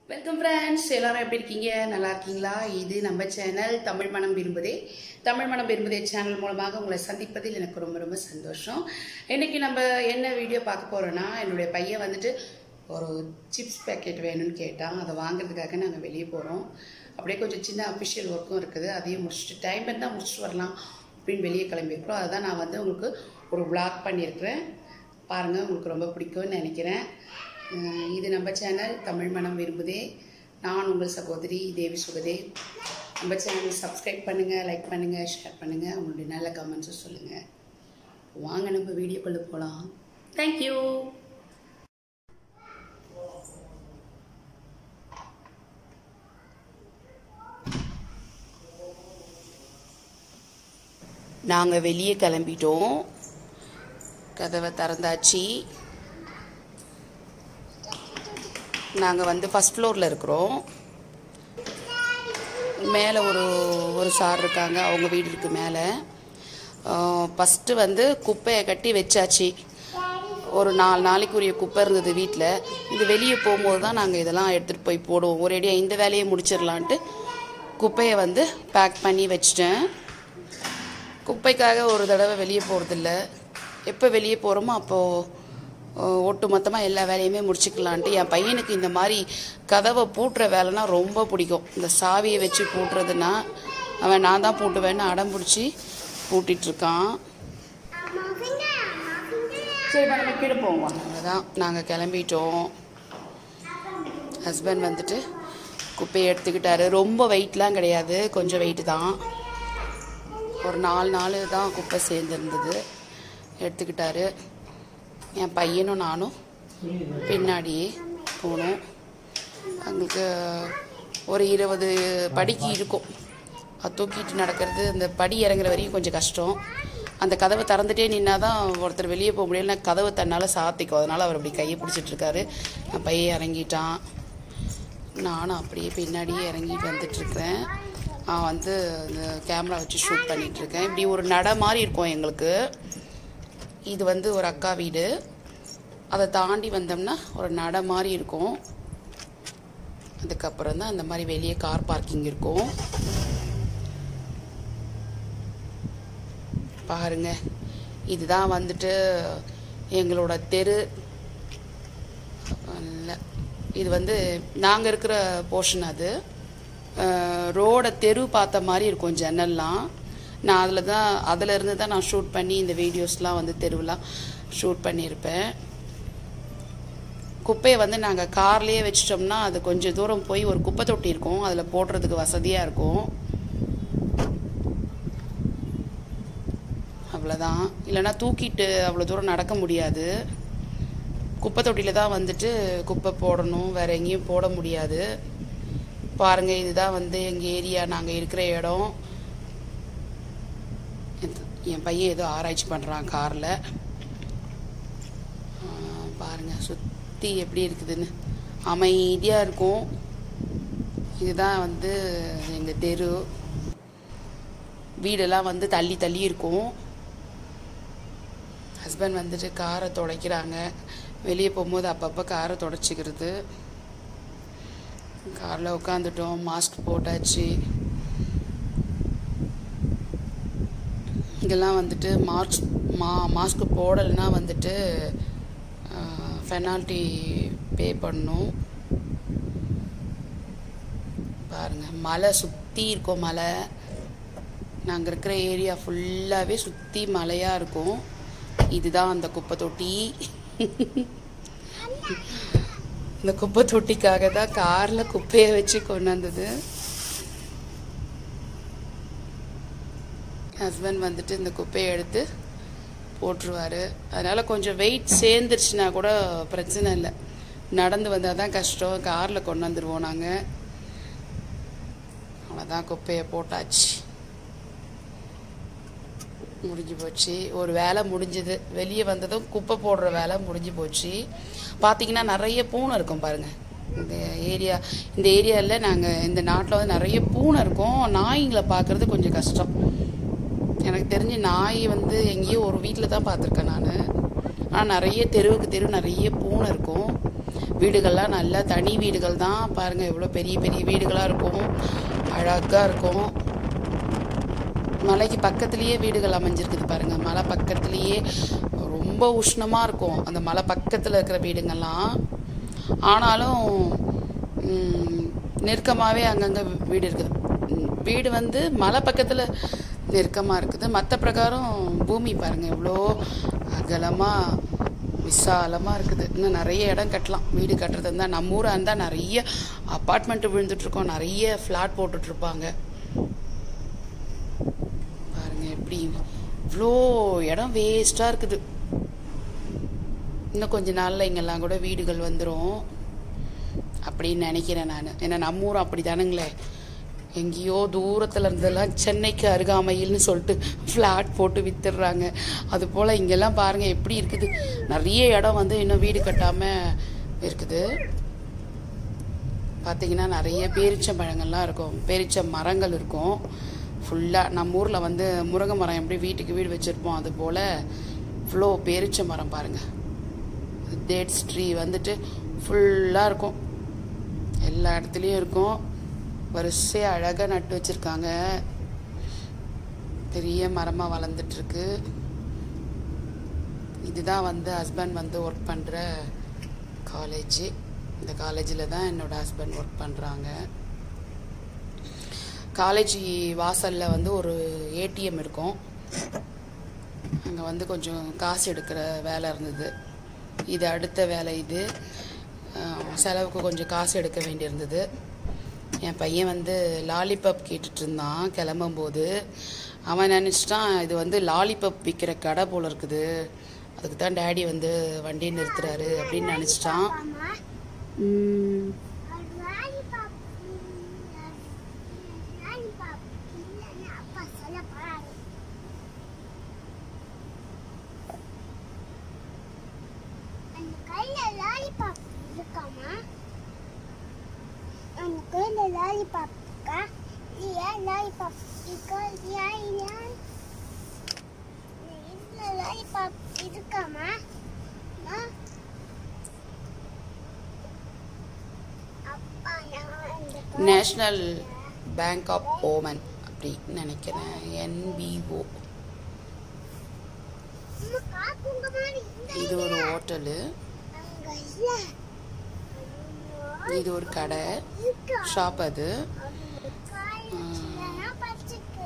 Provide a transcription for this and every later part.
Welcome friends எல்லாரும் எப்படி இருக்கீங்க நல்லா இருக்கீங்களா இது நம்ம சேனல் தமிழ் மனம் விரும்புதே தமிழ் மனம் விரும்புதே சேனல் மூலமாக உங்களை சந்திப்பதில் எனக்கு ரொம்ப ரொம்ப சந்தோஷம் இன்னைக்கு நம்ம என்ன வீடியோ பார்க்க போறோம்னா என்னுடைய பையன் வந்துட்டு ஒரு சிப்ஸ் பேக்கெட் வேணும்னு கேட்டான் அதை வாங்குறதுக்காக நாங்கள் வெளியே போகிறோம் அப்படியே கொஞ்சம் சின்ன அஃபிஷியல் ஒர்க்கும் இருக்குது அதையும் முடிச்சுட்டு டைம் இருந்தால் முடிச்சுட்டு வரலாம் அப்படின்னு வெளியே கிளம்பியிருக்கிறோம் அதுதான் நான் வந்து உங்களுக்கு ஒரு vlog பண்ணியிருக்கிறேன் பாருங்கள் உங்களுக்கு ரொம்ப பிடிக்கும்னு நினைக்கிறேன் அஹ் இது நம்ம சேனல் தமிழ் மனம் விரும்புதே நான் உங்கள் சகோதரி தேவி சுகதேவ் நம்ம சேனல் சப்ஸ்கிரைப் பண்ணுங்கள் லைக் பண்ணுங்கள் ஷேர் பண்ணுங்கள் உங்களுடைய நல்ல கமெண்ட்ஸும் சொல்லுங்கள் வாங்க நம்ம வீடியோக்குள்ளே போகலாம் தேங்க்யூ நாங்கள் வெளியே கிளம்பிட்டோம் கதவை திறந்தாச்சு நாங்கள் வந்து ஃபஸ்ட் ஃப்ளோரில் இருக்கிறோம் மேலே ஒரு ஒரு சார் இருக்காங்க அவங்க வீடு இருக்குது மேலே ஃபஸ்ட்டு வந்து குப்பையை கட்டி வச்சாச்சு ஒரு நாலு நாளைக்குரிய குப்பை இருந்தது வீட்டில் இது வெளியே போகும்போது தான் நாங்கள் இதெல்லாம் எடுத்துகிட்டு போய் போடுவோம் ஒரேடியாக இந்த வேலையை முடிச்சிடலான்ட்டு குப்பையை வந்து பேக் பண்ணி வச்சிட்டேன் குப்பைக்காக ஒரு தடவை வெளியே போகிறதில்ல எப்போ வெளியே போகிறோமோ அப்போது ஒட்டு மொத்தமாக எல்லா வேலையுமே முடிச்சுக்கலான்ட்டு என் பையனுக்கு இந்த மாதிரி கதவை பூட்டுற வேலைனா ரொம்ப பிடிக்கும் இந்த சாவியை வச்சு பூட்டுறதுன்னா அவன் நான் தான் பூட்டுவேன்னு அடம் பிடிச்சி பூட்டிகிட்ருக்கான் சரி நம்ம கீழே போவோம் அவ்வளோதான் நாங்கள் கிளம்பிட்டோம் ஹஸ்பண்ட் வந்துட்டு குப்பையை எடுத்துக்கிட்டாரு ரொம்ப வெயிட்லாம் கிடையாது கொஞ்சம் வெயிட்டு தான் ஒரு நாலு நாள் தான் குப்பை சேர்ந்துருந்தது எடுத்துக்கிட்டாரு என் பையனும் நானும் பின்னாடியே போனோம் எங்களுக்கு ஒரு இருபது படிக்கு இருக்கும் அது தூக்கிட்டு நடக்கிறது அந்த படி இறங்குற வரைக்கும் கொஞ்சம் கஷ்டம் அந்த கதவை திறந்துட்டே நின்னா தான் ஒருத்தர் வெளியே போக முடியல கதவை தன்னால் சாத்திக்கும் அதனால் அவர் அப்படி கையை பிடிச்சிட்டு இருக்காரு என் பையன் இறங்கிட்டான் நானும் அப்படியே பின்னாடியே இறங்கிட்டு வந்துட்டுருக்கிறேன் நான் வந்து இந்த கேமரா வச்சு ஷூட் பண்ணிட்டு இருக்கேன் இப்படி ஒரு நட மாதிரி இருக்கும் எங்களுக்கு இது வந்து ஒரு அக்கா வீடு அதை தாண்டி வந்தோம்னா ஒரு நட மாதிரி இருக்கும் அதுக்கப்புறம் தான் அந்த மாதிரி வெளியே கார் பார்க்கிங் இருக்கும் பாருங்க இதுதான் வந்துட்டு எங்களோட தெரு இல்ல. இது வந்து நாங்கள் இருக்கிற போர்ஷன் அது ரோட தெரு பார்த்த மாதிரி இருக்கும் ஜன்னல்லாம் நான் அதில் தான் அதில் இருந்து தான் நான் ஷூட் பண்ணி இந்த வீடியோஸ்லாம் வந்து தெருவெலாம் ஷூட் பண்ணியிருப்பேன் குப்பையை வந்து நாங்கள் கார்லேயே வச்சிட்டோம்னா அது கொஞ்சம் தூரம் போய் ஒரு குப்பை தொட்டி இருக்கும் அதில் போடுறதுக்கு வசதியாக இருக்கும் அவ்வளோதான் இல்லைன்னா தூக்கிட்டு அவ்வளோ தூரம் நடக்க முடியாது குப்பை தொட்டியில் தான் வந்துட்டு குப்பை போடணும் வேற எங்கேயும் போட முடியாது பாருங்க இதுதான் வந்து எங்கள் ஏரியா நாங்கள் இருக்கிற இடம் என்- என் பையன் ஏதோ ஆராய்ச்சி பண்ணுறான் காரில் பாருங்க சுற்றி எப்படி இருக்குதுன்னு அமைதியாக இருக்கும் இதுதான் வந்து எங்கள் தெரு வீடெல்லாம் வந்து தள்ளி தள்ளி இருக்கும் ஹஸ்பண்ட் வந்துட்டு காரை துடைக்கிறாங்க வெளியே போகும்போது அப்பப்போ காரை துடைச்சிக்கிறது காரில் உட்காந்துட்டோம் மாஸ்க் போட்டாச்சு இங்கெல்லாம் வந்துட்டு மார்க்ஸ் மா மாஸ்க் போடலைன்னா வந்துட்டு பெனால்ட்டி பே பண்ணணும் பாருங்க மலை சுற்றி இருக்கும் மலை நாங்கள் இருக்கிற ஏரியா ஃபுல்லாகவே சுற்றி மலையாக இருக்கும் இதுதான் அந்த குப்பை தொட்டி இந்த குப்பை தொட்டிக்காக தான் காரில் குப்பையை வச்சு கொண்டு வந்தது ஹஸ்பண்ட் வந்துட்டு இந்த குப்பையை எடுத்து போட்டுருவாரு அதனால் கொஞ்சம் வெயிட் சேர்ந்துருச்சுன்னா கூட பிரச்சனை இல்லை நடந்து வந்தால் தான் கஷ்டம் காரில் கொண்டு வந்துடுவோம் நாங்கள் அவ்வளோதான் குப்பையை போட்டாச்சு முடிஞ்சு போச்சு ஒரு வேலை முடிஞ்சது வெளியே வந்ததும் குப்பை போடுற வேலை முடிஞ்சு போச்சு பார்த்தீங்கன்னா நிறைய பூனை இருக்கும் பாருங்கள் இந்த ஏரியா இந்த ஏரியாவில் நாங்கள் இந்த நாட்டில் வந்து நிறைய பூனை இருக்கும் நாய்ங்களை பார்க்குறது கொஞ்சம் கஷ்டம் எனக்கு தெரிஞ்சு நாய் வந்து எங்கேயோ ஒரு வீட்டில் தான் பார்த்துருக்கேன் நான் ஆனால் நிறைய தெருவுக்கு தெரு நிறைய பூனை இருக்கும் வீடுகள்லாம் நல்லா தனி வீடுகள் தான் பாருங்கள் எவ்வளோ பெரிய பெரிய வீடுகளாக இருக்கும் அழகாக இருக்கும் மலைக்கு பக்கத்துலேயே வீடுகள் அமைஞ்சிருக்குது பாருங்க மலை பக்கத்துலேயே ரொம்ப உஷ்ணமாக இருக்கும் அந்த மலை பக்கத்தில் இருக்கிற வீடுங்கள்லாம் ஆனாலும் ம், நெருக்கமாகவே அங்கங்கே வீடு இருக்குது ம், வீடு வந்து மலை பக்கத்தில் நெருக்கமாக இருக்குது மற்ற பிரகாரம் பூமி பாருங்க எவ்வளோ அகலமாக விசாலமாக இருக்குது இன்னும் நிறைய இடம் கட்டலாம் வீடு கட்டுறது இருந்தால் நம்ம ஊராக இருந்தால் நிறைய அப்பார்ட்மெண்ட்டு விழுந்துட்டுருக்கோம் நிறைய ஃப்ளாட் போட்டுட்ருப்பாங்க பாருங்க எப்படி இவ்வளோ இடம் வேஸ்ட்டாக இருக்குது இன்னும் கொஞ்ச நாளில் இங்கெல்லாம் கூட வீடுகள் வந்துடும் அப்படின்னு நினைக்கிறேன் நான் ஏன்னா நம்ம ஊர் அப்படி தானுங்களே எங்கேயோ தூரத்தில் இருந்தெல்லாம் சென்னைக்கு அருகாமையில்னு சொல்லிட்டு ஃப்ளாட் போட்டு வித்துடுறாங்க அது போல் இங்கெல்லாம் பாருங்கள் எப்படி இருக்குது நிறைய இடம் வந்து இன்னும் வீடு கட்டாமல் இருக்குது பார்த்தீங்கன்னா நிறைய பேரிச்சம் பழங்கள்லாம் இருக்கும் பேரிச்ச மரங்கள் இருக்கும் ஃபுல்லாக நம்ம ஊரில் வந்து முருங்கை மரம் எப்படி வீட்டுக்கு வீடு வச்சுருப்போம் அது போல் இவ்வளோ பேரிச்ச மரம் பாருங்கள் டேட்ஸ் ட்ரீ வந்துட்டு ஃபுல்லாக இருக்கும் எல்லா இடத்துலையும் இருக்கும் வரிசையாக அழகாக நட்டு வச்சுருக்காங்க பெரிய மரமாக வளர்ந்துட்டுருக்கு இதுதான் வந்து ஹஸ்பண்ட் வந்து ஒர்க் பண்ணுற காலேஜ் இந்த காலேஜில் தான் என்னோட ஹஸ்பண்ட் ஒர்க் பண்ணுறாங்க காலேஜ் வாசலில் வந்து ஒரு ஏடிஎம் இருக்கும் அங்கே வந்து கொஞ்சம் காசு எடுக்கிற வேலை இருந்தது இது அடுத்த வேலை இது அஹ், செலவுக்கு கொஞ்சம் காசு எடுக்க வேண்டியிருந்தது என் பையன் வந்து லாலிபப் கேட்டுட்டு இருந்தான் கிளம்பும்போது அவன் நினச்சிட்டான் இது வந்து லாலிபப் விற்கிற கடை போல் இருக்குது அதுக்கு தான் டேடி வந்து வண்டியை நிறுத்துறாரு அப்படின்னு நினச்சிட்டான் லாலிபாப் லாலிபாப் இல்லைன்னு அப்பா சொல்ல போறாரு அந்த கையில லாலிபாப் இருக்காமா அந்த கையில லாலிபாப் இருக்கா இல்லையா லாலிபாப் இருக்கா இல்லையா இல்லையா இந்த லாலிபாப் இருக்காமா ஆ? அப்பா நான் இந்த நேஷ்னல் பேங்க் ஆஃப் ஓமன் அப்படின்னு நினைக்கிறேன் என்பிஓ அம்மா காப்புங்க மாதிரி இந்த இது ஒரு ஹோட்டலு அங்க இல்ல இது ஒரு கடை இருக்கா ஷாப் அது அவங்க காலேஜ்ல படிச்சிருக்கு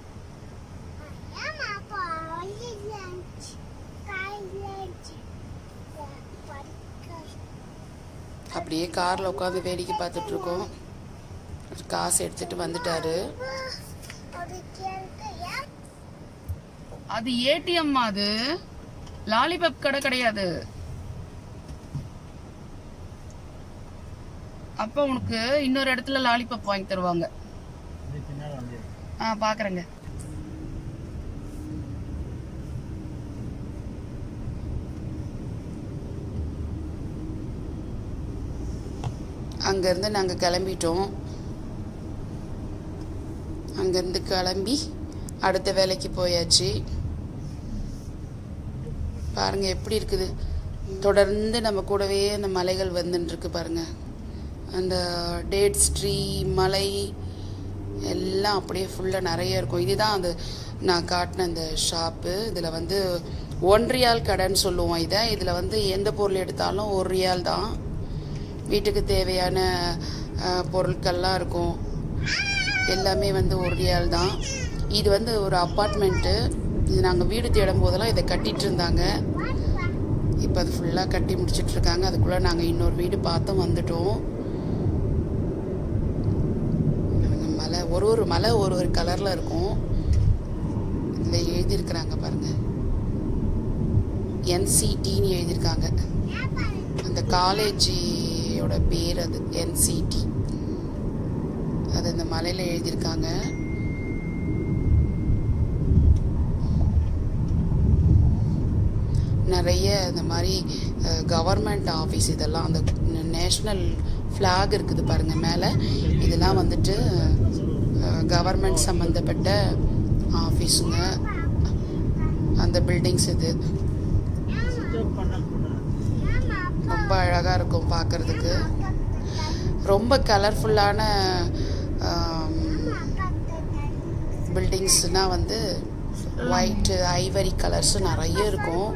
ஏமா அப்பா லஞ்ச் காலேஜ் லஞ்ச் படிக்க அப்படியே காரில் உட்காந்து வேடிக்கை பார்த்துட்டு இருக்கோம் காசு எடுத்துட்டு வந்துட்டாரு அது கேள்வி ஏன் அது ஏடிஎம் அது லாலிபப் கடை கிடையாது அப்ப உனக்கு இன்னொரு இடத்துல லாலிபப் வாங்கி தருவாங்க ஆ பாக்குறேங்க அங்கேருந்து நாங்கள் கிளம்பிட்டோம் அங்கேருந்து கிளம்பி அடுத்த வேலைக்கு போயாச்சு பாருங்க எப்படி இருக்குது தொடர்ந்து நம்ம கூடவே அந்த மலைகள் வந்துட்டுருக்கு பாருங்க அந்த டேட்ஸ் ட்ரீ மலை எல்லாம் அப்படியே ஃபுல்லாக நிறைய இருக்கும் இதுதான் அந்த நான் காட்டின அந்த ஷாப்பு இதில் வந்து ஒன் ரியால் கடைன்னு சொல்லுவோம் இதை இதில் வந்து எந்த பொருள் எடுத்தாலும் ஒரு ரியால் தான் வீட்டுக்கு தேவையான அஹ், பொருட்கள்லாம் இருக்கும் எல்லாமே வந்து ஒரு ரியால் தான் இது வந்து ஒரு அப்பார்ட்மெண்ட்டு இது நாங்கள் வீடு தேடும் போதெல்லாம் இதை கட்டிட்டு இருந்தாங்க இப்போ அது ஃபுல்லாக கட்டி முடிச்சிட்டு இருக்காங்க அதுக்குள்ளே நாங்கள் இன்னொரு வீடு பார்த்தும் வந்துட்டோம் பாருங்க, மலை ஒரு ஒரு மலை ஒரு ஒரு கலரில் இருக்கும் இதில் எழுதியிருக்கிறாங்க பாருங்க என்சிடின்னு எழுதியிருக்காங்க அந்த காலேஜோட பேர் அது என்சிடி அது அந்த மலையில் எழுதியிருக்காங்க நிறைய இந்த மாதிரி கவர்மெண்ட் ஆஃபீஸ் இதெல்லாம் அந்த நேஷ்னல் ஃப்ளாக் இருக்குது பாருங்க மேலே இதெல்லாம் வந்துட்டு கவர்மெண்ட் சம்மந்தப்பட்ட ஆஃபீஸுங்க அந்த பில்டிங்ஸ் இது ஏமா அப்பா ரொம்ப ரொம்ப அழகாக இருக்கும் பார்க்குறதுக்கு ரொம்ப கலர்ஃபுல்லான பில்டிங்ஸ்னால் வந்து ஒயிட்டு ஐவரி கலர்ஸ் நிறைய இருக்கும்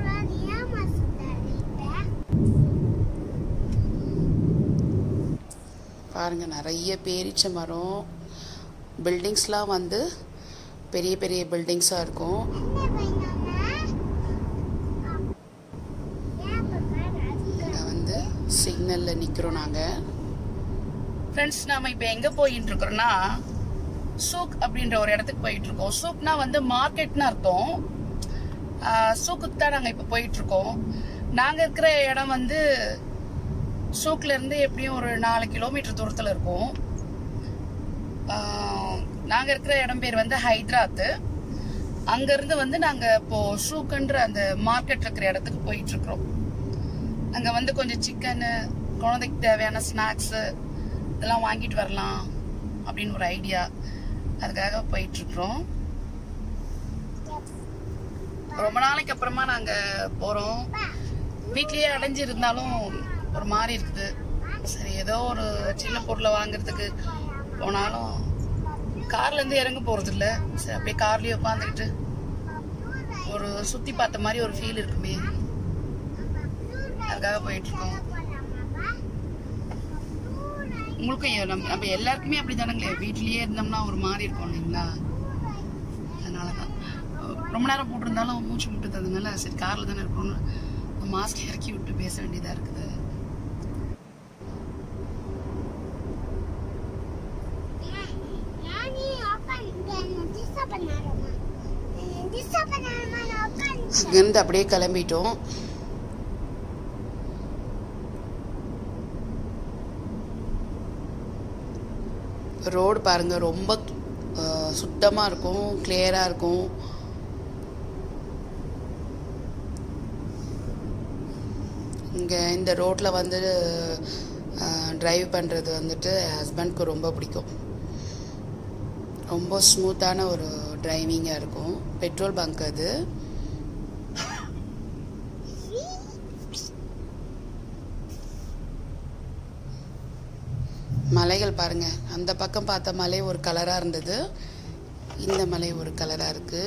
பாருங்க நிறைய பேரிச்ச மரம் பில்டிங்ஸ்லாம் வந்து பெரிய பெரிய பில்டிங்ஸாக இருக்கும் இங்கே வந்து சிக்னலில் நிற்கிறோம் நாங்கள் ஃப்ரெண்ட்ஸ் நாம இப்போ எங்கே போயிட்டு இருக்கிறோம்னா சூக் அப்படின்ற ஒரு இடத்துக்கு போயிட்டு இருக்கோம் சூக்னா வந்து மார்க்கெட்னு அர்த்தம் ஆஹ் சூக்குக்கு தான் நாங்கள் இப்போ போயிட்டு இருக்கோம் நாங்கள் இருக்கிற இடம் வந்து சூக்ல இருந்து எப்படியும் ஒரு நாலு கிலோமீட்டர் தூரத்தில் இருக்கும் ஆஹ் நாங்க இருக்கிற இடம் பேர் வந்து ஹைதராத் அங்க இருந்து வந்து நாங்க இப்போ ஷூக்குன்ற அந்த மார்க்கெட் இருக்கிற இடத்துக்கு போயிட்டு இருக்கிறோம் அங்க வந்து கொஞ்சம் சிக்கனு குழந்தைக்கு தேவையான ஸ்நாக்ஸ் இதெல்லாம் வாங்கிட்டு வரலாம் அப்படின்னு ஒரு ஐடியா அதுக்காக போயிட்டு இருக்கிறோம் ரொம்ப நாளைக்கு அப்புறமா நாங்க போறோம் வீட்லயே அடைஞ்சு இருந்தாலும் ஒரு மாதிரி இருக்குது சரி ஏதோ ஒரு சின்ன பொருளை வாங்குறதுக்கு போனாலும் கார்ல இருந்து இறங்க போறது இல்ல சரி அப்படியே கார்லயே உட்காந்துக்கிட்டு ஒரு சுத்தி பார்த்த மாதிரி ஒரு ஃபீல் இருக்குமே அதுக்காக போயிட்டு இருக்கோம் உங்களுக்கும் எ- நம்ம நம்ம எல்லாருக்குமே அப்படி தானுங்களே வீட்லயே இருந்தோம்னா ஒரு மாதிரி இருக்கும் இல்லைங்களா அதனாலதான் ரொம்ப நேரம் போட்டிருந்தாலும் மூச்சு முட்டுறதுனால சரி கார்ல தானே இருக்கணும்னு மாஸ்க் இறக்கி விட்டு பேச வேண்டியதா இருக்குது அங்கேருந்து அப்படியே கிளம்பிட்டோம் ரோடு பாருங்க ரொம்ப அஹ், சுத்தமா இருக்கும் கிளியரா இருக்கும் இங்க இந்த ரோட்ல வந்து டிரைவ் பண்றது வந்துட்டு ஹஸ்பண்ட்க்கு ரொம்ப பிடிக்கும் ரொம்ப ஸ்மூத்தான ஒரு டிரைவிங்காக இருக்கும் பெட்ரோல் பங்க் அது மலைகள் பாருங்க அந்த பக்கம் பார்த்த மலை ஒரு கலரா இருந்தது இந்த மலை ஒரு கலரா இருக்கு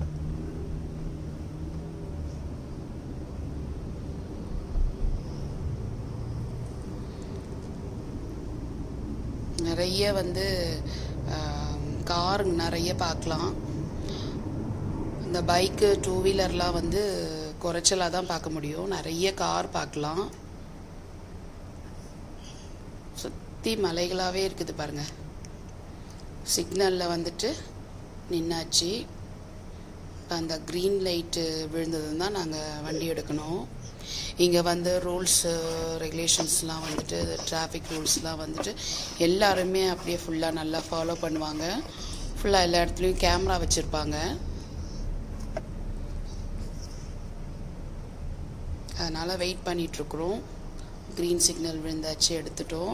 நிறைய வந்து கார் நிறைய பார்க்கலாம் இந்த பைக்கு டூ வீலர்லாம் வந்து குறைச்சலாக தான் பார்க்க முடியும் நிறைய கார் பார்க்கலாம் சுற்றி மலைகளாகவே இருக்குது பாருங்க சிக்னலில் வந்துட்டு நின்னாச்சு இப்ப அந்த க்ரீன் லைட்டு விழுந்ததும் தான் நாங்கள் வண்டி எடுக்கணும் இங்கே வந்து ரூல்ஸ் ரெகுலேஷன்ஸ்லாம் வந்துட்டு டிராஃபிக் ரூல்ஸ்லாம் வந்துட்டு எல்லாருமே அப்படியே ஃபுல்லாக நல்லா ஃபாலோ பண்ணுவாங்க ஃபுல்லாக எல்லா இடத்துலையும் கேமரா வச்சுருப்பாங்க அதனால் வெயிட் பண்ணிகிட்ருக்குறோம் க்ரீன் சிக்னல் விழுந்தாச்சு எடுத்துட்டோம்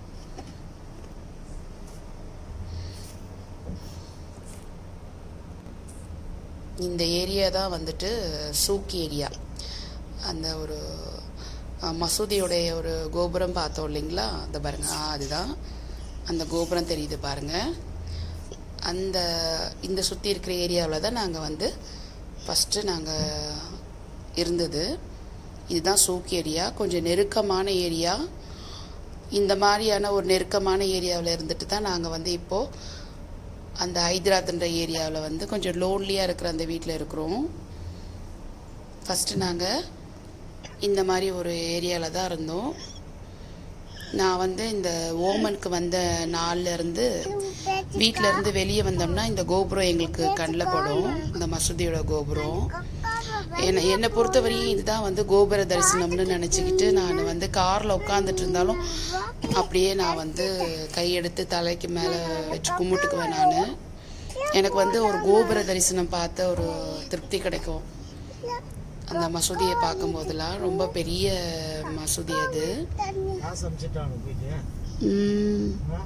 இந்த ஏரியா தான் வந்துட்டு சூக் ஏரியா அந்த ஒரு அஹ், மசூதியோடைய ஒரு கோபுரம் பார்த்தோம் இல்லைங்களா அந்த பாருங்க ஆ, அதுதான் அந்த கோபுரம் தெரியுது பாருங்க அந்த இந்த சுற்றி இருக்கிற ஏரியாவில் தான் நாங்கள் வந்து ஃபஸ்ட்டு நாங்கள் இருந்தது இதுதான் சூக் ஏரியா கொஞ்சம் நெருக்கமான ஏரியா இந்த மாதிரியான ஒரு நெருக்கமான ஏரியாவில் இருந்துட்டு தான் நாங்கள் வந்து இப்போது அந்த ஹைதராத்ன்ற ஏரியாவில் வந்து கொஞ்சம் லோன்லியாக இருக்கிற அந்த வீட்டில் இருக்கிறோம் ஃபஸ்ட்டு நாங்கள் இந்த மாதிரி ஒரு ஏரியாவில் தான் இருந்தோம் நான் வந்து இந்த ஓமனுக்கு வந்த நாள்ல இருந்து வீட்டில இருந்து வெளியே வந்தோம்னா இந்த கோபுரம் எங்களுக்கு கண்ணில் படும் இந்த மசூதியோட கோபுரம் என்னை என்னை பொறுத்தவரையும் இதுதான் வந்து கோபுர தரிசனம்னு நினச்சிக்கிட்டு நான் வந்து காரில் உட்காந்துட்டு இருந்தாலும் அப்படியே நான் வந்து கையெடுத்து தலைக்கு மேலே வச்சு கும்பிட்டுக்குவேன் நான் எனக்கு வந்து ஒரு கோபுர தரிசனம் பார்த்த ஒரு திருப்தி கிடைக்கும் அந்த மசூதியை பார்க்கும்போதெல்லாம் ரொம்ப பெரிய மசூதி அது காசு அனுப்பிச்சிட்டாங்க போயிட்டு உம், ஆ?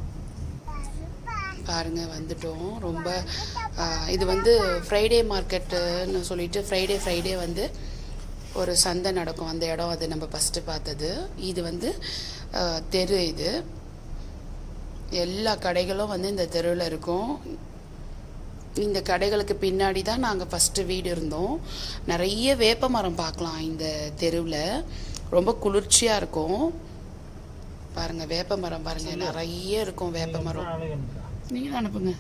பாருங்க வந்துட்டோம் ரொம்ப ஆ, இது வந்து ஃப்ரைடே மார்க்கெட்டுன்னு சொல்லிட்டு ஃப்ரைடே ஃப்ரைடே வந்து ஒரு சந்தை நடக்கும் அந்த இடம் அது நம்ம ஃபஸ்ட்டு பார்த்தது இது வந்து அஹ், தெரு இது எல்லா கடைகளும் வந்து இந்த தெருவில் இருக்கும் இந்த கடைகளுக்கு பின்னாடி தான் நாங்கள் ஃபஸ்ட்டு வீடு இருந்தோம் நிறைய வேப்ப மரம் பார்க்கலாம் இந்த தெருவில் ரொம்ப குளிர்ச்சியாக இருக்கும் பாருங்க வேப்ப மரம் பாருங்க நிறைய இருக்கும் வேப்ப மரம் அழகுன்றா நீங்கள் அனுப்புங்க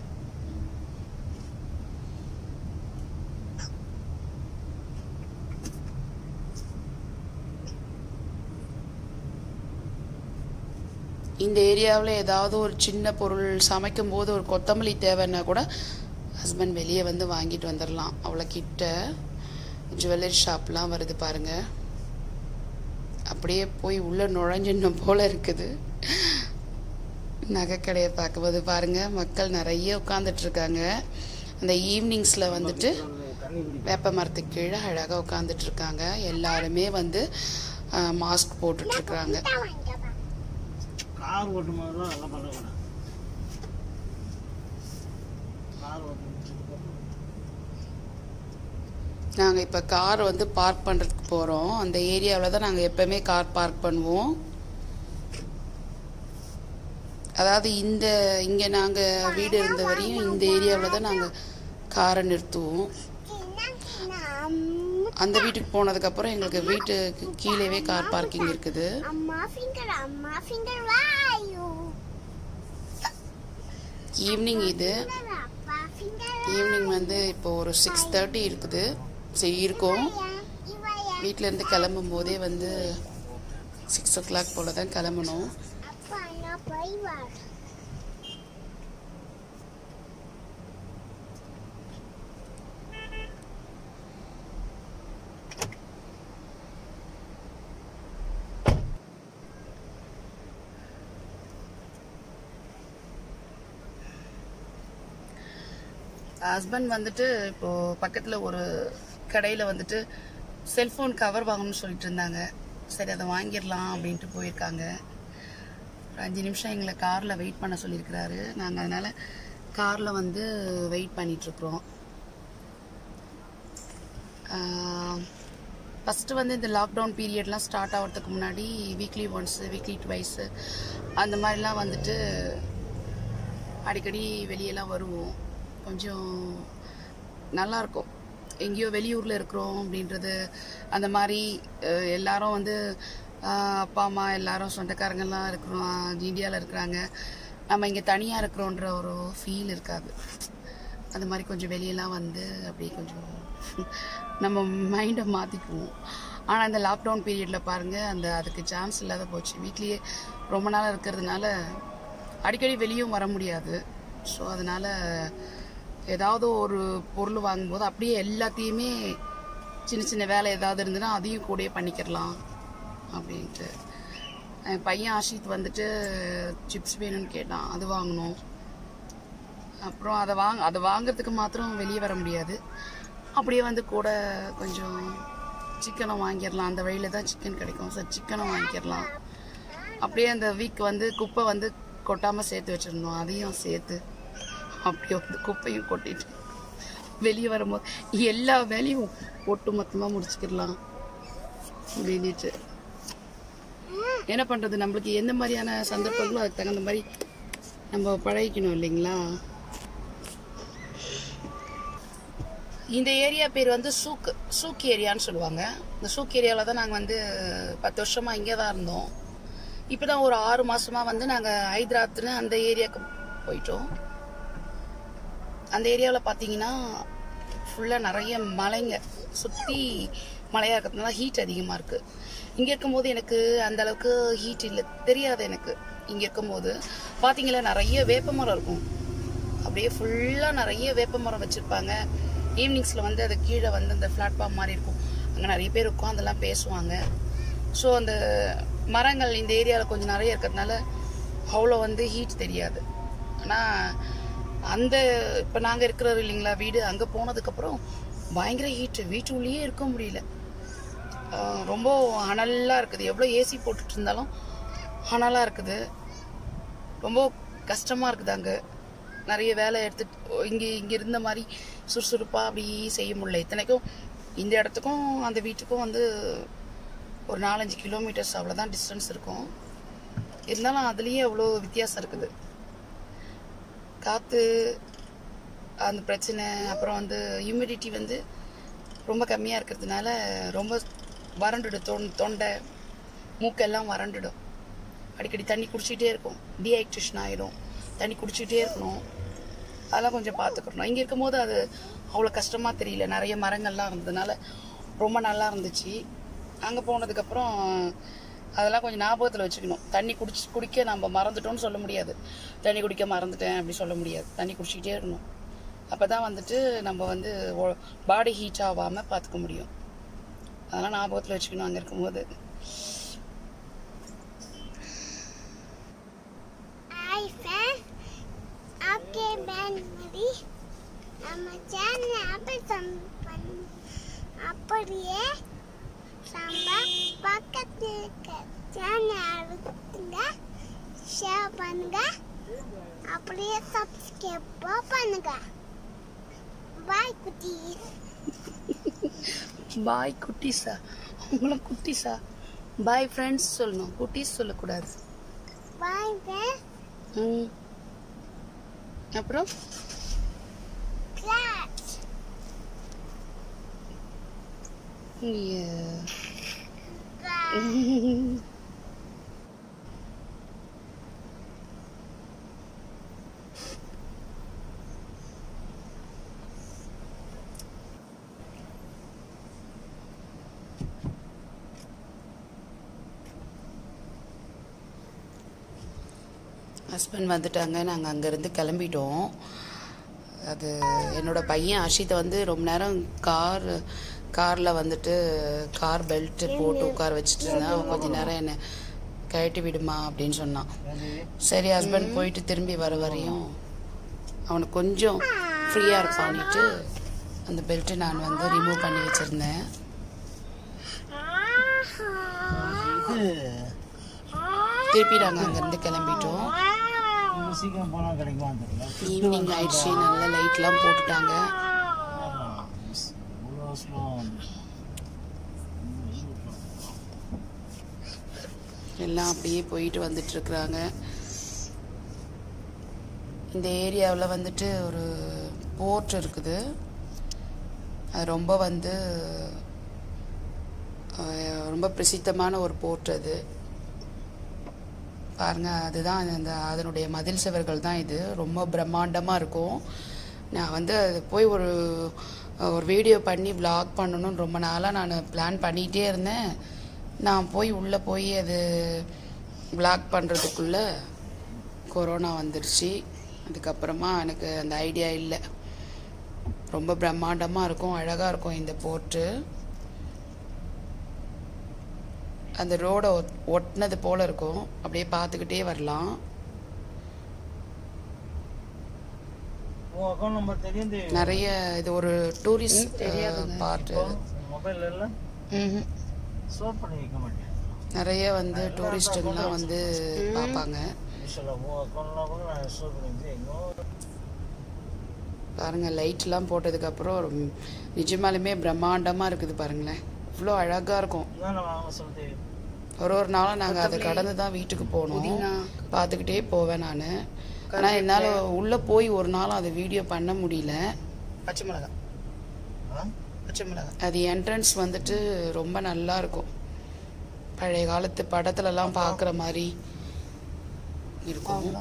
இந்த ஏரியாவில் ஏதாவது ஒரு சின்ன பொருள் சமைக்கும் போது ஒரு கொத்தமல்லி தேவைன்னா கூட ஹஸ்பண்ட் வெளியே வந்து வாங்கிட்டு வந்துடலாம் அவ்வளோ கிட்ட ஜுவல்லரி ஷாப்லாம் வருது பாருங்க அப்படியே போய் உள்ளே நுழைஞ்சிடணும் போல இருக்குது நகைக்கடையை பார்க்கும்போது பாருங்க மக்கள் நிறைய உட்காந்துட்டு இருக்காங்க அந்த ஈவினிங்ஸில் வந்துட்டு தண்ணி குடி வேப்ப மரத்துக்கு கீழே அழகாக உட்காந்துட்டு இருக்காங்க எல்லாருமே வந்து மாஸ்க் போட்டுட்டு இருக்காங்க தான் வாங்கிட்டு வா. கார் ஓட்டும் போதெல்லாம் நல்லா பண்ணக்கூடாது கார் ஓட்டும் நாங்கள் இப்போ கார் வந்து பார்க் பண்ணுறதுக்கு போகிறோம் அந்த ஏரியாவில் தான் நாங்கள் எப்போவுமே கார் பார்க் பண்ணுவோம் அதாவது இந்த இங்கே நாங்கள் வீடு இருந்த வரையும் இந்த ஏரியாவில் தான் நாங்கள் காரை நிறுத்துவோம் சின்ன சின்ன அம்மா அந்த வீட்டுக்கு போனதுக்கப்புறம் எங்களுக்கு வீட்டுக்கு கீழேவே கார் பார்க்கிங் இருக்குது அம்மா ஃபிங்கர் அம்மா ஃபிங்கர் வாயு ஈவினிங் இது அப்பா ஃபிங்கர் ஈவினிங் வந்து இப்போ ஒரு சிக்ஸ் தேர்ட்டி இருக்குது சரி இருக்கும் இவையா வீட்டிலேருந்து கிளம்பும் போதே வந்து சிக்ஸ் ஓ கிளாக் போல் தான் கிளம்பணும் அப்பா நான் போய் வர ஹஸ்பண்ட் வந்துட்டு இப்போ பக்கத்தில் ஒரு கடையில் வந்துட்டு செல்ஃபோன் கவர் வாங்கணும்னு சொல்லிட்டு இருந்தாங்க சரி அதை வாங்கிடலாம் அப்படின்ட்டு போயிருக்காங்க ஒரு அஞ்சு நிமிஷம் எங்களை காரில் வெயிட் பண்ண சொல்லியிருக்கிறாரு நாங்கள் அதனால் காரில் வந்து வெயிட் பண்ணிகிட்ருக்குறோம் ஃபஸ்ட்டு வந்து இந்த லாக்டவுன் பீரியட்லாம் ஸ்டார்ட் ஆகிறதுக்கு முன்னாடி வீக்லி ஒன்ஸு வீக்லி ட்வைஸு அந்த மாதிரிலாம் வந்துட்டு அடிக்கடி வெளியெல்லாம் வருவோம் கொஞ்சம் நல்லா இருக்கும் எங்கேயோ வெளியூரில் இருக்கிறோம் அப்படின்றது அந்த மாதிரி அஹ், எல்லாரும் வந்து அஹ், அப்பா அம்மா எல்லாரும் சொந்தக்காரங்கெல்லாம் இருக்கிறோம் இந்தியாவில் இருக்கிறாங்க நம்ம இங்கே தனியாக இருக்கிறோன்ற ஒரு ஃபீல் இருக்காது அந்த மாதிரி கொஞ்சம் வெளியெல்லாம் வந்து அப்படியே கொஞ்சம் நம்ம மைண்டை மாற்றிக்குவோம் ஆனால் இந்த லாக்டவுன் பீரியடில் பாருங்கள் அந்த அதுக்கு சான்ஸ் இல்லாத போச்சு வீட்லேயே ரொம்ப நாள் இருக்கிறதுனால அடிக்கடி வெளியும் வர முடியாது ஸோ அதனால் ஏதாவது ஒரு பொருள் வாங்கும்போது அப்படியே எல்லாத்தையுமே சின்ன சின்ன வேலை ஏதாவது இருந்ததுன்னா அதையும் கூடயே பண்ணிக்கிடலாம் அப்படின்ட்டு என் பையன் ஆஷித் வந்துட்டு சிப்ஸ் வேணும்னு கேட்டான் அது வாங்கணும் அப்புறம் அதை வாங்க அதை வாங்குறதுக்கு மாத்திரம் வெளியே வர முடியாது அப்படியே வந்து கூட கொஞ்சம் சிக்கனும் வாங்கிடலாம் அந்த வழியில தான் சிக்கன் கிடைக்கும் ஸோ சிக்கனும் வாங்கிடலாம் அப்படியே அந்த வீக் வந்து குப்பை வந்து கொட்டாமல் சேர்த்து வச்சுருந்தோம் அதையும் சேர்த்து அப்படியே வந்து குப்பையும் கொட்டிட்டு வெளியே வரும்போது எல்லா வேலையும் ஒட்டு மொத்தமாக முடிச்சுக்கிடலாம் அப்படின்ட்டு என்ன பண்ணுறது நம்மளுக்கு எந்த மாதிரியான சந்தர்ப்பங்களோ அதுக்கு தகுந்த மாதிரி நம்ம பழகிக்கணும் இல்லைங்களா இந்த ஏரியா பேர் வந்து சூக் சூக் ஏரியான்னு சொல்லுவாங்க இந்த சூக் ஏரியாவில் தான் நாங்கள் வந்து பத்து வருஷமாக இங்கே தான் இருந்தோம் இப்போ தான் ஒரு ஆறு மாசமாக வந்து நாங்கள் ஹைதராபாத்னு அந்த ஏரியாவுக்கு போயிட்டோம் அந்த ஏரியாவில் பார்த்தீங்கன்னா ஃபுல்லாக நிறைய மலைங்க சுற்றி மலையாக இருக்கிறதுனால ஹீட் அதிகமாக இருக்குது இங்கே இருக்கும்போது எனக்கு அந்த அளவுக்கு ஹீட் இல்லை தெரியாது எனக்கு இங்கே இருக்கும்போது பார்த்தீங்களா நிறைய வேப்ப மரம் இருக்கும் அப்படியே ஃபுல்லாக நிறைய வேப்ப மரம் வச்சுருப்பாங்க ஈவினிங்ஸில் வந்து அது கீழே வந்து அந்த பிளாட்ஃபார்ம் மாதிரி இருக்கும் அங்கே நிறைய பேர் உட்காந்துலாம் பேசுவாங்க ஸோ அந்த மரங்கள் இந்த ஏரியாவில் கொஞ்சம் நிறைய இருக்கிறதுனால அவ்வளோ வந்து ஹீட் தெரியாது ஆனால் அந்த இப்போ நாங்கள் இருக்கிறோம் இல்லைங்களா வீடு அங்கே போனதுக்கப்புறம் பயங்கர ஹீட்டு வீட்டுக்குள்ளேயே இருக்க முடியல ஆஹ் ரொம்ப அனலாக இருக்குது எவ்வளோ ஏசி போட்டுட்டு இருந்தாலும் அனலாக இருக்குது ரொம்ப கஷ்டமாக இருக்குது அங்கே நிறைய வேலை எடுத்துட்டு இங்கே இங்கே இருந்த மாதிரி சுறுசுறுப்பாக அப்படி செய்ய முடியல இத்தனைக்கும் இந்த இடத்துக்கும் அந்த வீட்டுக்கும் வந்து ஒரு நாலஞ்சு கிலோமீட்டர்ஸ் அவ்வளோதான் டிஸ்டன்ஸ் இருக்கும் இருந்தாலும் அதுலேயே அவ்வளோ வித்தியாசம் இருக்குது காற்று அந்த பிரச்சனை அப்புறம் வந்து ஹியூமிடிட்டி வந்து ரொம்ப கம்மியாக இருக்கிறதுனால ரொம்ப வறண்டுடும் தொண் தொண்டை மூக்கெல்லாம் வறண்டுடும் அடிக்கடி தண்ணி குடிச்சிட்டே இருக்கும் டீஹைட்ரேஷன் ஆகிடும் தண்ணி குடிச்சிட்டே இருக்கணும் அதெல்லாம் கொஞ்சம் பார்த்துக்கணும் இங்கே இருக்கும்போது அது அவ்வளோ கஷ்டமாக தெரியல நிறைய மரங்கள்லாம் இருந்ததுனால ரொம்ப நல்லா இருந்துச்சு அங்கே போனதுக்கப்புறம் அதெல்லாம் கொஞ்சம் ஞாபகத்தில் வச்சுக்கணும் தண்ணி குடிச்சு குடிக்க நம்ம மறந்துட்டோம்னு சொல்ல முடியாது தண்ணி குடிக்க மறந்துட்டேன் அப்படி சொல்ல முடியாது தண்ணி குடிச்சிக்கிட்டே இருக்கணும் அப்போ தான் வந்துட்டு நம்ம வந்து பாடி ஹீட் ஆகாமல் பார்த்துக்க முடியும் அதெல்லாம் ஞாபகத்தில் வச்சுக்கணும் அங்கே இருக்கும்போது ஹாய் ஃப்ரெண்ட் ஓகே பேன் மாதிரி நம்ம சேனல் அப்படி சம் பண் அப்படியே நம்ம பக்கத்தில் இருக்க சேனல் அழுத்துங்க ஷேர் பண்ணுங்க அப்படியே சப்ஸ்கிரைப் பண்ணுங்க பாய் குட்டீஸ் பாய் குட்டீஸா உங்களும் குட்டீஸா பாய் ஃப்ரெண்ட்ஸ் சொல்லணும் குட்டீஸ் சொல்லக்கூடாது பாய் ஃப்ரெண்ட் ம் அப்புறம் கிளாஸ் Yeah. ஹஸ்பண்ட் வந்துட்டாங்க நாங்கள் அங்கேருந்து கிளம்பிட்டோம் அது என்னோட பையன் அஷித்தை வந்து ரொம்ப நேரம் கார் காரில் வந்துட்டு கார் பெல்ட் போட்டு உட்கார வச்சுட்டு இருந்தான் அவன் கொஞ்ச நேரம் என்னை கழட்டி விடுமா அப்படின்னு சொன்னான் சரி ஹஸ்பண்ட் போயிட்டு திரும்பி வர வரையும் அவனுக்கு கொஞ்சம் ஃப்ரீயாக இருப்பான்னுட்டு அந்த பெல்ட்டை நான் வந்து ரிமூவ் பண்ணி வச்சுருந்தேன் இது திருப்பி நாங்கள் அங்கேருந்து கிளம்பிட்டோம் இவ்வளோ சீக்கிரம் போனால் கிடைக்குமான்னு தெரியல ஈவினிங் ஆயிடுச்சு நல்ல லைட்லாம் போட்டுட்டாங்க இவ்வளோ ஸ்லோ எல்லாம் அப்படியே போயிட்டு வந்துட்டு இருக்கிறாங்க இந்த ஏரியாவில் வந்துட்டு ஒரு போர்ட் இருக்குது அது ரொம்ப வந்து அஹ், ரொம்ப பிரசித்தமான ஒரு போர்ட் அது பாருங்க அதுதான் அந்த அதனுடைய மதில் சுவர்கள் தான் இது ரொம்ப பிரம்மாண்டமாக இருக்கும் நான் வந்து அது போய் ஒரு ஒரு வீடியோ பண்ணி vlog பண்ணணும்னு ரொம்ப நாளாக நான் பிளான் பண்ணிகிட்டே இருந்தேன் நான் போய் உள்ளே போய் அது vlog பண்ணுறதுக்குள்ளே கொரோனா வந்துருச்சு அதுக்கப்புறமா எனக்கு அந்த ஐடியா இல்லை ரொம்ப பிரம்மாண்டமாக இருக்கும் அழகாக இருக்கும் இந்த போர்ட்டு அந்த ரோடை ஒட்டினது போல இருக்கும் அப்படியே பார்த்துக்கிட்டே வரலாம் உன் அக்கௌண்ட் நம்பர் தெரியும் தேவி நிறைய இது ஒரு டூரிஸ்ட் தெரியாதுங்க. பார்ட் மொபைல் எல்லாம் ஸ்டோர் பண்ணி வைக்க மாட்டேன் நிறைய வந்து டூரிஸ்ட்டுங்கெல்லாம் வந்து பார்ப்பாங்க யூஸ்வலாக உன் அக்கௌண்ட்லாம் கூட நான் ஸ்டோர் பண்ணி வச்சு எங்கோ பாருங்க லைட்லாம் போட்டதுக்கப்புறம் நிஜமாலுமே பிரம்மாண்டமாக இருக்குது பாருங்களேன் இவ்வளோ அழகாக இருக்கும் என்னென்ன வாங்க சொல்லு தேவி ஒரு ஒரு நாளும் நாங்கள் அதை கடந்து தான் வீட்டுக்கு போனோம் பார்த்துக்கிட்டே போவேன் நான் ஆனால் என்னால் உள்ளே போய் ஒரு நாளும் அதை வீடியோ பண்ண முடியல பச்சை மிளகா ஆ பச்சை மிளகா அது என்ட்ரன்ஸ் வந்துட்டு ரொம்ப நல்லா இருக்கும் பழைய காலத்து படத்துலலாம் பார்க்குற மாதிரி இருக்கும்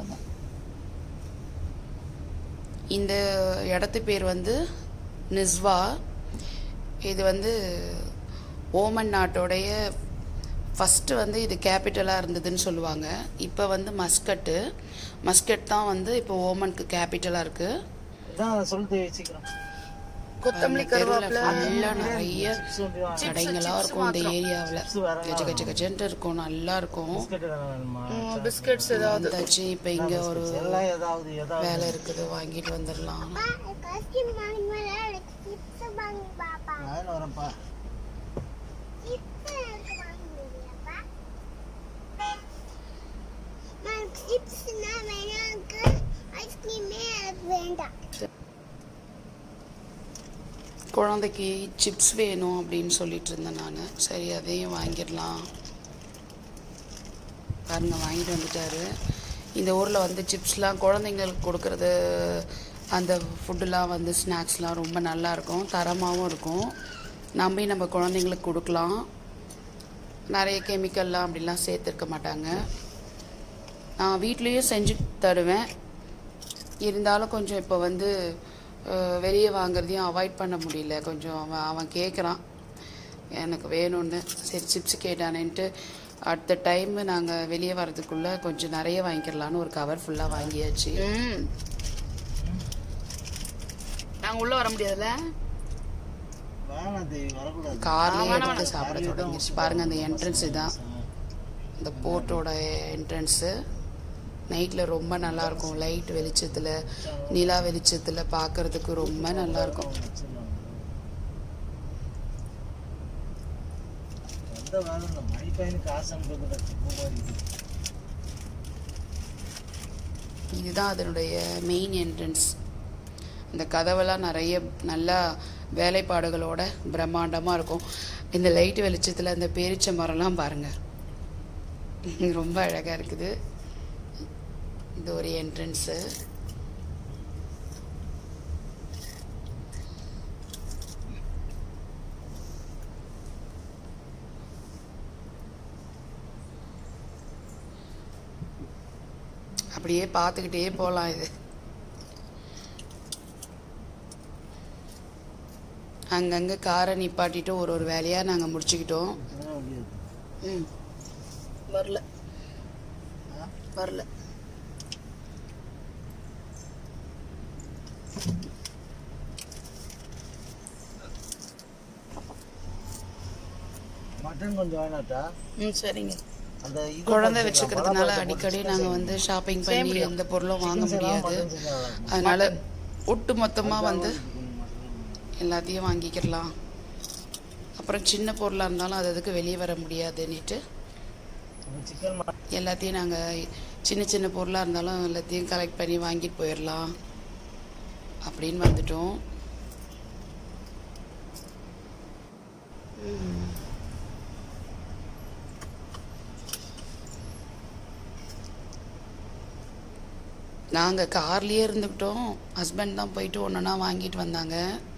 இந்த இடத்து பேர் வந்து நிஸ்வா இது வந்து ஓமன் நாட்டோடைய ஃபஸ்ட்டு வந்து இது கேபிட்டலாக இருந்ததுன்னு சொல்லுவாங்க இப்போ வந்து மஸ்கட்டு மஸ்கட் தான் வந்து இப்போ ஓமனுக்கு கேபிட்டலாக இருக்குது இதான் அதை சொல்லு தேவி சீக்கிரம் கொத்தமல்லி கருவேப்பிலை எல்லாம் நிறைய சிப்ஸ் வந்து வாங்க கடைங்களா இருக்கும் இந்த ஏரியாவில் சிப்ஸ் வேற கச்ச கச்ச கச்சன்ட்டு இருக்கும் நல்லா இருக்கும் பிஸ்கட் எதாவது வேணுமா பிஸ்கட்ஸ் ஏதாவது வந்தாச்சு இப்போ இங்கே ஒரு எல்லாம் ஏதாவது ஏதாவது வேலை இருக்குது வாங்கிட்டு வந்துடலாம் காஸ்டியூம் வாங்கி சிப்ஸ் வாங்கி பாப்பா நான் வரேன்ப்பா சிப்ஸ் எனக்கு வாங்கி முடியாப்பா நான் சிப்ஸ்னா வேணாம் ஐஸ்கிரீமே எனக்கு வேண்டாம் குழந்தைக்கு சிப்ஸ் வேணும் அப்படின்னு சொல்லிட்டு இருந்தேன் நான் சரி அதையும் வாங்கிடலாம் பாருங்க வாங்கிட்டு வந்துட்டாரு இந்த ஊரில் வந்து சிப்ஸ்லாம் குழந்தைங்களுக்கு கொடுக்கறது அந்த ஃபுட்டுலாம் வந்து ஸ்நாக்ஸ்லாம் ரொம்ப நல்லா இருக்கும் தரமாகவும் இருக்கும் நம்பி நம்ம குழந்தைங்களுக்கு கொடுக்கலாம் நிறைய கெமிக்கல்லாம் அப்படிலாம் சேர்த்துருக்க மாட்டாங்க நான் வீட்லேயும் செஞ்சு தருவேன் இருந்தாலும் கொஞ்சம் இப்போ வந்து அஹ், வெளியே வாங்குறதையும் அவாய்ட் பண்ண முடியல கொஞ்சம் அவன் அவன் கேட்குறான் எனக்கு வேணும்னு சரி சிப்ஸ் கேட்டானேன்ட்டு அடுத்த டைம் நாங்கள் வெளியே வர்றதுக்குள்ளே கொஞ்சம் நிறைய வாங்கிக்கிறலான்னு ஒரு கவர் ஃபுல்லாக வாங்கியாச்சு நாங்கள் உள்ளே வர முடியாதுல்ல வேணாம் தேவி வரக்கூடாது கார்லேயே எடுத்து சாப்பிட தொடங்கிடுச்சு பாருங்க அந்த என்ட்ரன்ஸ் இதான் இந்த போர்ட்டோட என்ட்ரன்ஸு நைட்டில் ரொம்ப நல்லா இருக்கும் லைட் வெளிச்சத்தில் நிலா வெளிச்சத்தில் பார்க்கறதுக்கு ரொம்ப நல்லா இருக்கும் எந்த வேலை இல்லை மணி பையனுக்கு காசு அனுப்புறது குமாரி இதுதான் அதனுடைய மெயின் என்ட்ரன்ஸ் இந்த கதவெல்லாம் நிறைய நல்லா வேலைப்பாடுகளோட பிரம்மாண்டமாக இருக்கும் இந்த லைட் வெளிச்சத்தில் அந்த பேரிச்ச மரம்லாம் பாருங்கள் ரொம்ப அழகாக இருக்குது இது ஒரு என்ட்ரன்ஸு அப்படியே பார்த்துக்கிட்டே போகலாம் இது அங்கங்கே காரை நிப்பாட்டிட்டு ஒரு ஒரு வேலையாக நாங்கள் முடிச்சுக்கிட்டோம் முடியாது ம் வரல வரல மட்டன் கொஞ்சம் வேணாட்டா ம் சரிங்க அந்த இது குழந்தை போட்டுக்கலாம். வச்சுக்கிறதுனால பலாப்பழத்தை அடிக்கடி போட்டு நாங்கள் வந்து ஷாப்பிங் பண்ணி எந்த பொருளும் வாங்க chicken செய்யலாம், முடியாது mutton செய்யலாம். அதனால ஒட்டு மொத்தமாக வந்து கொஞ்சம் mutton. எல்லாத்தையும் வாங்கிக்கிடலாம் அப்புறம் சின்ன பொருளாக இருந்தாலும் அது அதுக்கு வெளியே வர முடியாதுன்னுட்டு அந்த chicken mutton எல்லாத்தையும் நாங்கள் சின்ன சின்ன பொருளாக இருந்தாலும் எல்லாத்தையும் கலெக்ட் பண்ணி வாங்கிட்டு போயிடலாம் அப்படின்னு வந்துட்டோம் ம். நாங்கள் கார்லேயே இருந்துக்கிட்டோம் ஹஸ்பண்ட் தான் போயிட்டு ஒன்றா வாங்கிட்டு வந்தாங்க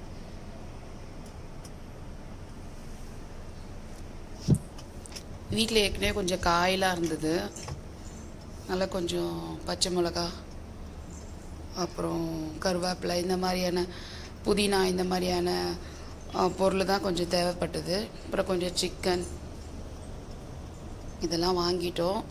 வீட்டில் ஏற்கனவே கொஞ்சம் காயெலாம் இருந்தது நல்லா கொஞ்சம் பச்சை மிளகா அப்புறம் கருவேப்பிலை இந்த மாதிரியான புதினா இந்த மாதிரியான பொருள் தான் கொஞ்சம் தேவைப்பட்டது அப்புறம் கொஞ்சம் சிக்கன் இதெல்லாம் வாங்கிட்டோம்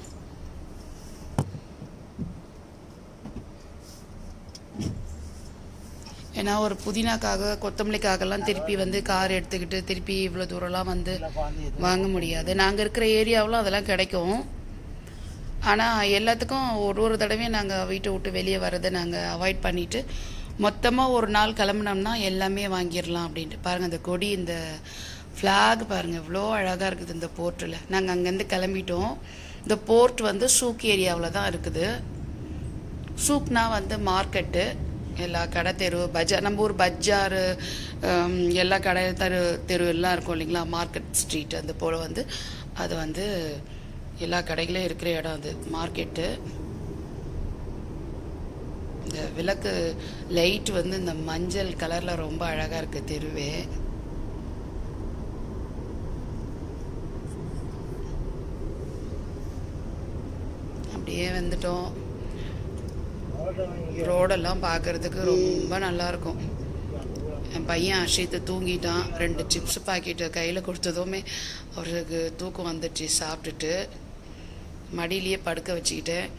ஏன்னா ஒரு புதினாக்காக கொத்தமல்லிக்காகலாம் திருப்பி வந்து கார் எடுத்துக்கிட்டு திருப்பி இவ்வளோ தூரம்லாம் வந்து இல்ல, பாந்தி எது- வாங்க முடியாது நாங்கள் இருக்கிற ஏரியாவில் அதெல்லாம் கிடைக்கும் ஆனால் எல்லாத்துக்கும் ஒரு ஒரு தடவையும் நாங்கள் வீட்டை விட்டு வெளியே வர்றதை நாங்கள் அவாய்ட் பண்ணிவிட்டு மொத்தமாக ஒரு நாள் கிளம்புனோம்னா எல்லாமே வாங்கிடலாம் அப்படின்ட்டு பாருங்கள் அந்த கொடி இந்த ஃப்ளாக் பாருங்கள் இவ்வளோ அழகாக இருக்குது இந்த போர்ட்டில் நாங்கள் அங்கேருந்து கிளம்பிட்டோம் இந்த போர்ட் வந்து சூக் ஏரியாவில் தான் இருக்குது சூக்னா வந்து மார்க்கெட்டு எல்லா கடை தெரு பஜார் நம்ம ஊர் பஜார் ஹம், எல்லா கடை தெரு தெரு எல்லாம் இருக்கும் இல்லைங்களா மார்க்கெட் ஸ்ட்ரீட் அந்த போல் வந்து அது வந்து எல்லா கடைகளும் இருக்கிற இடம் அது மார்க்கெட்டு இந்த விளக்கு லைட் வந்து இந்த மஞ்சள் கலரில் ரொம்ப அழகாக இருக்குது தெருவே அப்படியே வந்துட்டோம் அவ்வளவுதான் இங்க. ரோடெல்லாம் பார்க்கறதுக்கு ரொம்ப நல்லா இருக்கும் என் பையன் அஷித்து தூங்கிட்டான் ரெண்டு சிப்ஸ் பாக்கெட்டு கையில் கொடுத்ததுமே அவருக்கு தூக்கம் வந்துடுச்சு சாப்பிட்டுட்டு மடியிலேயே படுக்க வச்சுக்கிட்டேன்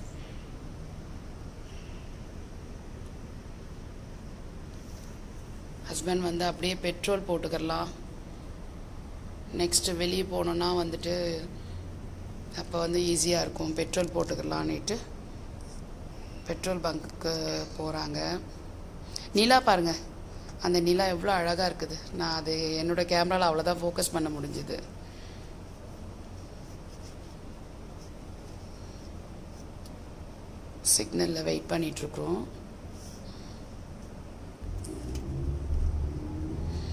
ஹஸ்பண்ட் வந்து அப்படியே பெட்ரோல் போட்டுக்கிறலாம் நெக்ஸ்ட்டு வெளியே போனோன்னா வந்துட்டு அப்போ வந்து ஈஸியாக இருக்கும் பெட்ரோல் போட்டுக்கலான்னுட்டு பெட்ரோல் பங்க்குக்கு போகிறாங்க நிலா பாருங்க அந்த நிலா எவ்வளோ அழகாக இருக்குது நான் அது என்னோட கேமராவில் அவ்வளோதான் ஃபோக்கஸ் பண்ண முடிஞ்சுது சிக்னலில் வெயிட் பண்ணிகிட்ருக்குறோம்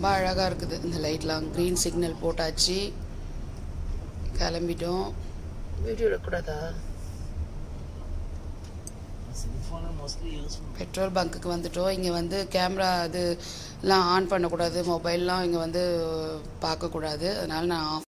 ரொம்ப அழகாக இருக்குது இந்த லைட்லாம் க்ரீன் சிக்னல் போட்டாச்சு கிளம்பிட்டோம் வீடியோ எடுக்கக்கூடாதா செல்ஃபோனை மோஸ்ட்லி யூஸ் பெட்ரோல் பங்க்குக்கு வந்துட்டோம் இங்கே வந்து கேமரா அது எல்லாம் ஆன் பண்ணக்கூடாது மொபைல்லாம் இங்கே வந்து பார்க்கக்கூடாது அதனால நான் ஆஃப்